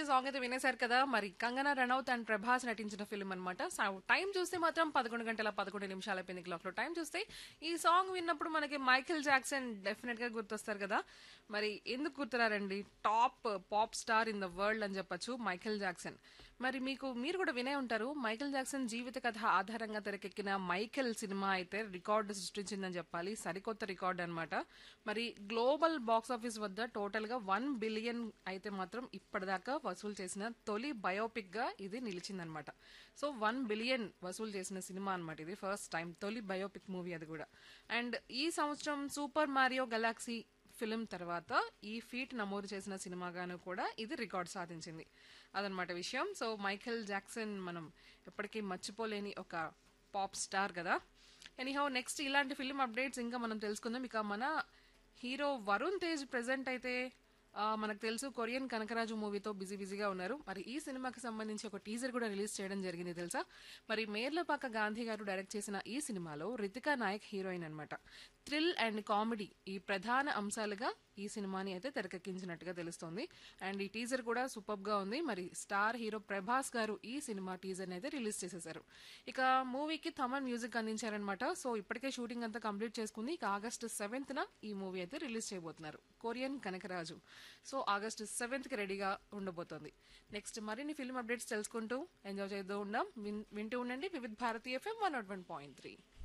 song అయితే వినేశారు కదా మరి కంగనా రనౌత్ అండ్ ప్రభాస్ నటించిన ఫిల్మ్ అనమాట టైం చూస్తే మాత్రం పదకొండు గంటల పదకొండు నిమిషాలు అయిపోయింది క్లాక్ లో టైం చూస్తే ఈ సాంగ్ విన్నప్పుడు మనకి మైకేల్ జాక్సన్ డెఫినెట్ గా గుర్తొస్తారు కదా మరి ఎందుకు గుర్తురారండి top pop star in the world అని చెప్పొచ్చు మైకేల్ జాక్సన్ మరి మీకు మీరు కూడా వినే ఉంటారు మైకేల్ జాక్సన్ జీవిత కథ ఆధారంగా తెరకెక్కిన మైకేల్ సినిమా అయితే రికార్డు సృష్టించిందని చెప్పాలి సరికొత్త రికార్డ్ అన్నమాట మరి గ్లోబల్ బాక్స్ ఆఫీస్ వద్ద టోటల్ గా వన్ బిలియన్ అయితే మాత్రం ఇప్పటిదాకా వసూలు చేసిన తొలి బయోపిక్ గా ఇది నిలిచిందనమాట సో వన్ బిలియన్ వసూలు చేసిన సినిమా అన్నమాట ఇది ఫస్ట్ టైం తొలి బయోపిక్ మూవీ అది కూడా అండ్ ఈ సంవత్సరం సూపర్ మారియో గెలాక్సీ ఫిలిం తర్వాత ఈ ఫీట్ నమోదు చేసిన సినిమాగాను కూడా ఇది రికార్డ్ సాధించింది అదనమాట విషయం సో మైఖేల్ జాక్సన్ మనం ఎప్పటికీ మర్చిపోలేని ఒక పాప్ స్టార్ కదా ఎనీహౌ నెక్స్ట్ ఇలాంటి ఫిలిం అప్డేట్స్ ఇంకా మనం తెలుసుకుందాం ఇక మన హీరో వరుణ్ తేజ్ ప్రెసెంట్ అయితే ఆ, మనకు తెలుసు కొరియన్ కనకరాజు మూవీతో బిజీ బిజీగా ఉన్నారు మరి ఈ సినిమాకి సంబంధించి ఒక టీజర్ కూడా రిలీజ్ చేయడం జరిగింది తెలుసా మరి మేర్లపాక గాంధీ గారు డైరెక్ట్ చేసిన ఈ సినిమాలో రితికా నాయక్ హీరోయిన్ అన్నమాట థ్రిల్ అండ్ కామెడీ ఈ ప్రధాన అంశాలుగా ఈ సినిమాని అయితే తెరకెక్కించినట్టుగా తెలుస్తోంది అండ్ ఈ టీజర్ కూడా సూపర్ గా ఉంది మరి స్టార్ హీరో ప్రభాస్ గారు ఈ సినిమా టీజర్ అయితే రిలీజ్ చేసేశారు ఇక మూవీకి థమన్ మ్యూజిక్ అందించారనమాట సో ఇప్పటికే షూటింగ్ అంతా కంప్లీట్ చేసుకుంది ఇక ఆగస్టు సెవెంత్ న ఈ మూవీ అయితే రిలీజ్ చేయబోతున్నారు Korean Kanakaraju so August seventh కి రెడీగా ఉండబోతోంది నెక్స్ట్ మరిన్ని ఫిల్మ్ అప్డేట్స్ తెలుసుకుంటూ ఎంజాయ్ చేస్తూ ఉందాం విన్- వింటూ ఉండండి Vividh Bharati FM one naught one point three